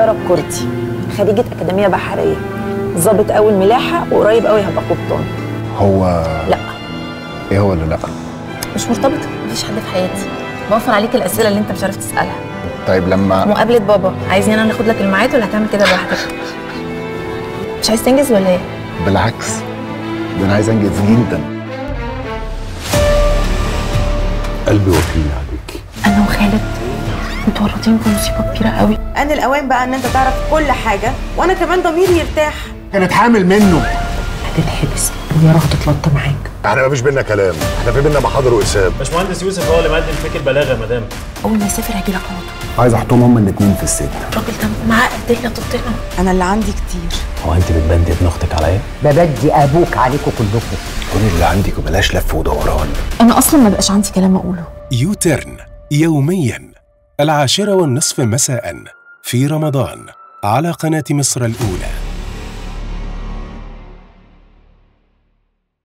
طياره كورتي خريجه اكاديميه بحريه ظابط اول ملاحه وقريب قوي هبقى قبطان هو لا ايه هو اللي لا مش مرتبطه مفيش حد في حياتي بوفر عليك الاسئله اللي انت مش عارف تسالها طيب لما مقابله بابا عايزني انا ناخد لك الميعاد ولا هتعمل كده لوحدك مش عايز تنجز ولا ايه بالعكس ده انا عايز انجز جدا قلبي وكيل عليك انا وخالد متورطين في مصيبه كبيره قوي ان الاوان بقى ان انت تعرف كل حاجه وانا كمان ضميري يرتاح كانت حامل منه هتتحبس ويا راه تتلطى معاك احنا مفيش بينا كلام احنا في بينا محاضر واساب باشمهندس يوسف هو اللي مقدم فيك البلاغه يا مدام اول ما يسافر هجي لك على طول عايز احطهم هما الاثنين في السجن الراجل ده معاه قدنا تطينا انا اللي عندي كتير هو انت بتبندي ابن اختك عليا؟ ببدي ابوك عليكم كلكم كل اللي عندك وبلاش لف ودوران انا اصلا ما بقاش عندي كلام اقوله يوترن يوميا العاشرة والنصف مساء في رمضان على قناة مصر الأولى